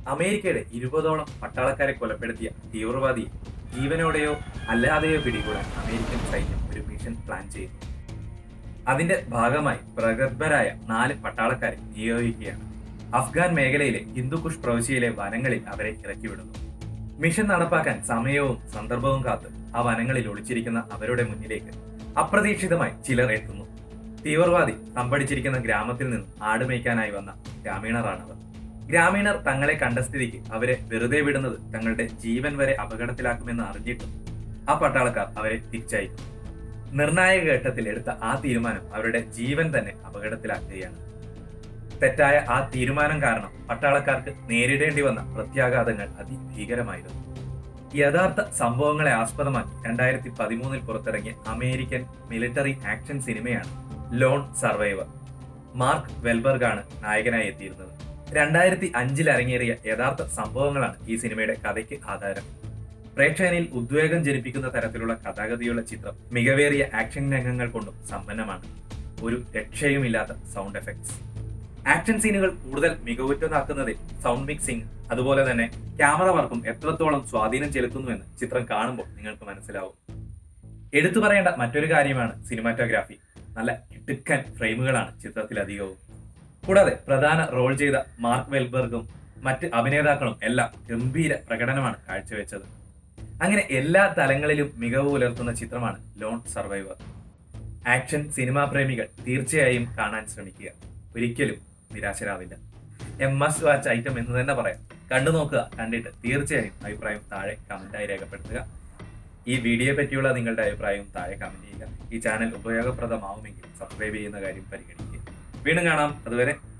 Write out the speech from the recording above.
അമേരിക്കയുടെ ഇരുപതോളം പട്ടാളക്കാരെ കൊലപ്പെടുത്തിയ തീവ്രവാദിയെ ജീവനോടെയോ അല്ലാതെയോ പിടികൂടാൻ അമേരിക്കൻ സൈന്യം ഒരു മിഷൻ പ്ലാൻ ചെയ്യുന്നു അതിന്റെ ഭാഗമായി പ്രഗത്ഭരായ നാല് പട്ടാളക്കാരെ നിയോഗിക്കുകയാണ് അഫ്ഗാൻ മേഖലയിലെ ഹിന്ദുക്കുഷ് പ്രവിശ്യയിലെ വനങ്ങളിൽ അവരെ ഇറക്കിവിടുന്നു മിഷൻ നടപ്പാക്കാൻ സമയവും സന്ദർഭവും കാത്ത് ആ വനങ്ങളിൽ ഒളിച്ചിരിക്കുന്ന അവരുടെ മുന്നിലേക്ക് അപ്രതീക്ഷിതമായി ചിലർ എത്തുന്നു തീവ്രവാദി തമ്പടിച്ചിരിക്കുന്ന ഗ്രാമത്തിൽ നിന്നും ആടുമേയ്ക്കാനായി വന്ന ഗ്രാമീണരാണവർ ഗ്രാമീണർ തങ്ങളെ കണ്ട സ്ഥിതിക്ക് അവരെ വെറുതെ വിടുന്നത് തങ്ങളുടെ ജീവൻ വരെ അപകടത്തിലാക്കുമെന്ന് അറിഞ്ഞിട്ടും ആ പട്ടാളക്കാർ അവരെ തിരിച്ചയക്കുന്നു നിർണായക ഘട്ടത്തിൽ എടുത്ത ആ തീരുമാനം അവരുടെ ജീവൻ തന്നെ അപകടത്തിലാക്കുകയാണ് തെറ്റായ ആ തീരുമാനം കാരണം പട്ടാളക്കാർക്ക് നേരിടേണ്ടി വന്ന പ്രത്യാഘാതങ്ങൾ അതിഭീകരമായിരുന്നു യഥാർത്ഥ സംഭവങ്ങളെ ആസ്പദമാക്കി രണ്ടായിരത്തി പതിമൂന്നിൽ പുറത്തിറങ്ങിയ അമേരിക്കൻ മിലിറ്ററി ആക്ഷൻ സിനിമയാണ് ലോൺ സർവൈവർ മാർക്ക് വെൽബർഗ് ആണ് നായകനായി എത്തിയിരുന്നത് രണ്ടായിരത്തി അഞ്ചിൽ അരങ്ങേറിയ യഥാർത്ഥ സംഭവങ്ങളാണ് ഈ സിനിമയുടെ കഥയ്ക്ക് ആധാരം പ്രേക്ഷകനിൽ ഉദ്വേഗം ജനിപ്പിക്കുന്ന തരത്തിലുള്ള കഥാഗതിയുള്ള ചിത്രം മികവേറിയ ആക്ഷൻ രംഗങ്ങൾ കൊണ്ടും സമ്പന്നമാണ് ഒരു രക്ഷയുമില്ലാത്ത സൗണ്ട് എഫക്ട്സ് ആക്ഷൻ സീനുകൾ കൂടുതൽ മികവുറ്റതാക്കുന്നതിൽ സൗണ്ട് മിക്സിംഗ് അതുപോലെ തന്നെ ക്യാമറ വർക്കും എത്രത്തോളം സ്വാധീനം ചെലുത്തുന്നുവെന്ന് ചിത്രം കാണുമ്പോൾ നിങ്ങൾക്ക് മനസ്സിലാവും എടുത്തു പറയേണ്ട മറ്റൊരു കാര്യമാണ് സിനിമാറ്റോഗ്രാഫി നല്ല കിടുക്കൻ ഫ്രെയിമുകളാണ് ചിത്രത്തിൽ അധികവും കൂടാതെ പ്രധാന റോൾ ചെയ്ത മാർക്ക് വെൽബർഗും മറ്റ് അഭിനേതാക്കളും എല്ലാം ഗംഭീര പ്രകടനമാണ് കാഴ്ചവെച്ചത് അങ്ങനെ എല്ലാ തലങ്ങളിലും മികവ് പുലർത്തുന്ന ചിത്രമാണ് ലോൺ സർവൈവർ ആക്ഷൻ സിനിമാ പ്രേമികൾ തീർച്ചയായും കാണാൻ ശ്രമിക്കുക ഒരിക്കലും നിരാശരാവില്ല എം എസ് വാച്ച് ഐറ്റം എന്ന് തന്നെ പറയാം കണ്ടു നോക്കുക കണ്ടിട്ട് തീർച്ചയായും അഭിപ്രായം താഴെ കമന്റായി രേഖപ്പെടുത്തുക ഈ വീഡിയോയെ പറ്റിയുള്ള നിങ്ങളുടെ അഭിപ്രായവും താഴെ കമന്റ് ചെയ്യുക ഈ ചാനൽ ഉപയോഗപ്രദമാവുമെങ്കിൽ സബ്സ്ക്രൈബ് ചെയ്യുന്ന കാര്യം പരിഗണിക്കുക വീണ്ടും കാണാം അതുവരെ